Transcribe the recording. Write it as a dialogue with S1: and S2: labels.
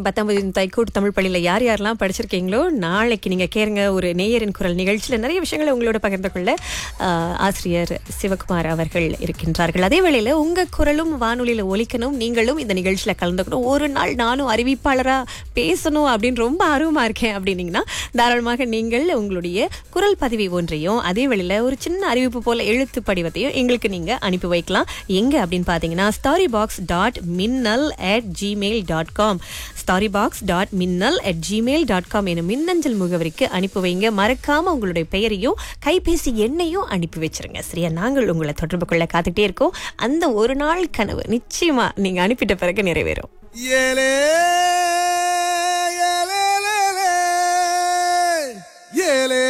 S1: பத்தாம்பது தைக்கூட் தமிழ் பள்ளியில் யார் யாரெல்லாம் படிச்சிருக்கீங்களோ நாளைக்கு நீங்கள் கேளுங்க ஒரு நேயரின் குரல் நிகழ்ச்சியில் நிறைய விஷயங்களை உங்களோட பகிர்ந்து கொள்ள ஆஹ், ஆசிரியர் சிவகுமார் அவர்கள் இருக்கின்றார்கள் அதே வேளையில் உங்கள் குரலும் வானொலியில் ஒலிக்கணும் நீங்களும் இந்த நிகழ்ச்சியில் கலந்துக்கணும் ஒரு நாள் நானும் அறிவிப்பாளராக பேசணும் அப்படின்னு ரொம்ப ஆர்வமாக இருக்கேன் அப்படின்னீங்கன்னா தாராளமாக நீங்கள் உங்களுடைய குரல் பதிவை ஒன்றையும் அதே வேளையில் ஒரு சின்ன அறிவிப்பு போல எழுத்து படிவத்தையும் எங்களுக்கு நீங்கள் அனுப்பி வைக்கலாம் எங்கே அப்படின்னு பார்த்தீங்கன்னா starry box dot Minnal at Gmail dot com starry box dot Minnal at Gmail dot com எனும் மின்னஞ்சல் முகவரிக்கு அனுப்பி வைங்க மறக்காம உங்களுடைய பெயரையும் கைபேசி எண்ணையும் அனுப்பி வச்சிருங்க சரியா நாங்கள் உங்களை தொடர்பு கொள்ள காத்துட்டே இருக்கோம் அந்த ஒரு நாள் கனவு நிச்சயமா நீங்க அனுப்பிட்ட பிறகு நிறைவேறும்
S2: ஏலே